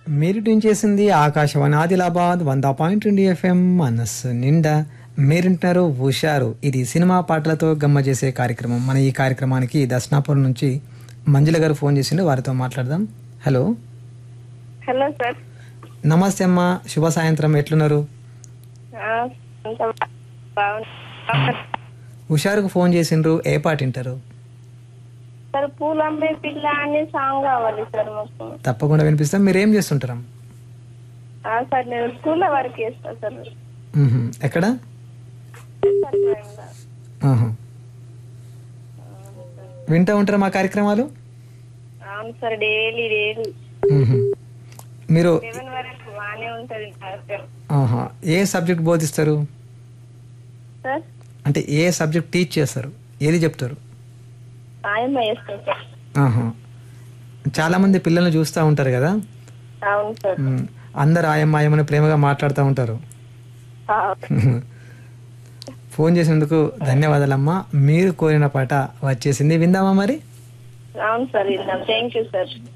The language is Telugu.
మీరు ట్యూన్ చేసింది ఆకాశవాణి ఆదిలాబాద్ వంద పాయింట్ రెండు ఎఫ్ఎం మనస్సు నిండా మీరింటున్నారు హుషారు ఇది సినిమా పాటలతో గమ్మ చేసే కార్యక్రమం మన ఈ కార్యక్రమానికి దర్శనాపురం నుంచి మంజుల గారు ఫోన్ చేసిండు వారితో మాట్లాడదాం హలో హలో సార్ నమస్తే అమ్మా శుభ సాయంత్రం ఎట్లున్నారు ఆ, అంతా బాగున్నా హుషారుకు ఫోన్ చేసిండ్రు ఏ పాట వింటారు సార్ పూలంబే పిల్ల అని సాంగ్ కావాలి సార్ మాకు తప్పకుండా వినిపిస్తాం మీరు ఏం చేస్తుంటారా ఆ, సార్ నేను స్కూల్లో వర్క్ చేస్తా సార్ మ్మ్హ. ఎక్కడ ఆహా. వింటూ ఉంటారా మా కార్యక్రమాలు అవును సార్ డైలీ డైలీ మ్మ్హ. మీరు సెవెన్ వరకు బాగానే ఉంటది సార్ ఆహా. ఏ సబ్జెక్ట్ బోధిస్తారు సార్ అంటే ఏ సబ్జెక్ట్ టీచ్ చేస్తారు ఏది చెప్తారు సాయం చేస్తాం సార్ ఆహా. చాలా మంది పిల్లల్ని చూస్తూ ఉంటారు కదా అవును సార్ మ్, అందరు ఆయమ్మ ఆయమ్మని ప్రేమగా మాట్లాడుతూ ఉంటారు ఆ, ఫోన్ చేసినందుకు ధన్యవాదాలమ్మా మీరు కోరిన పాట వచ్చేసింది విందామా మరి అవును సార్ విన్నాం థ్యాంక్ యూ సార్